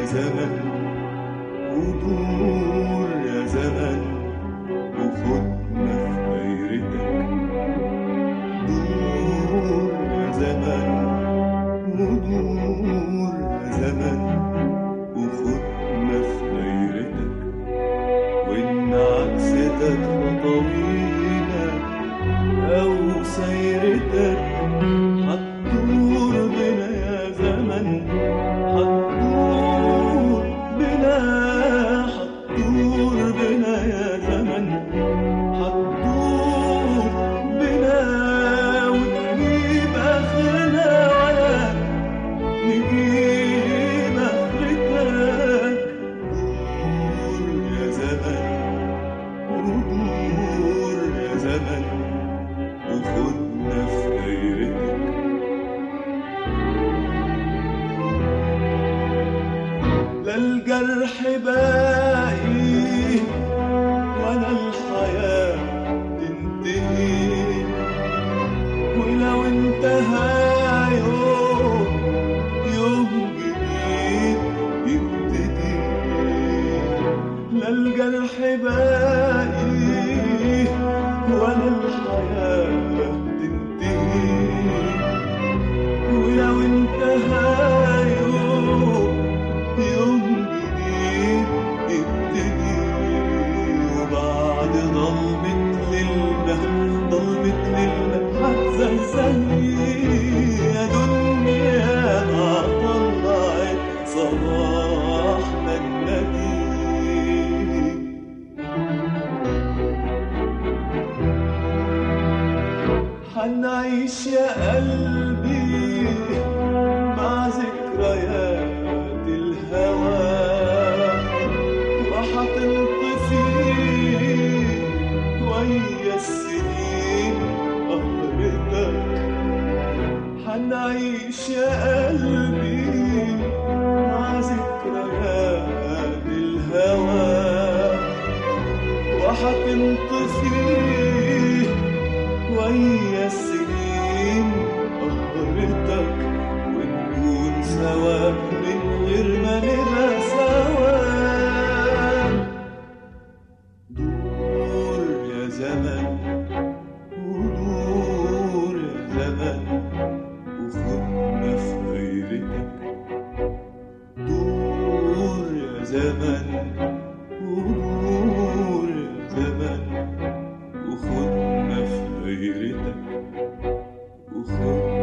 زمن ودور يا زمن وخدنا في دايرتك دور يا زمن ودور يا زمن وخدنا في دايرتك وإن عكستك خطوينا أو سيرتك هتدور بنا يا زمن هتدور بنا هتدور بنا يا زمن هتدور بنا وتجيب آخرنا ولا نجيب آخرتك دور يا زمن ودور يا زمن وخدنا في دايرتك لا الجرح باقي ولا الحياة تنتهي ولو انتهى يوم يوم جديد يبتدي لا الجرح باقي ولا الحياة تنتهي ولو انتهى يوم يوم جديد يبتدي وبعد ضلمة ليلنا ضلمة ليلنا هتزلزلني يا دنيا ما طلعت صباحنا الندي حنعيش يا قلبي مع ذكريات الهوى وحتنطفي ويا السنين قهرتك حنعيش يا قلبي مع ذكريات الهوى وحتنطفي ويا السنين قهرتك ونكون سوا من غير ما نبقى سوا دور يا زمن ودور يا زمن وخدنا في غيرتك دور يا زمن ودور يا زمن وخدنا في غيرتك وخدنا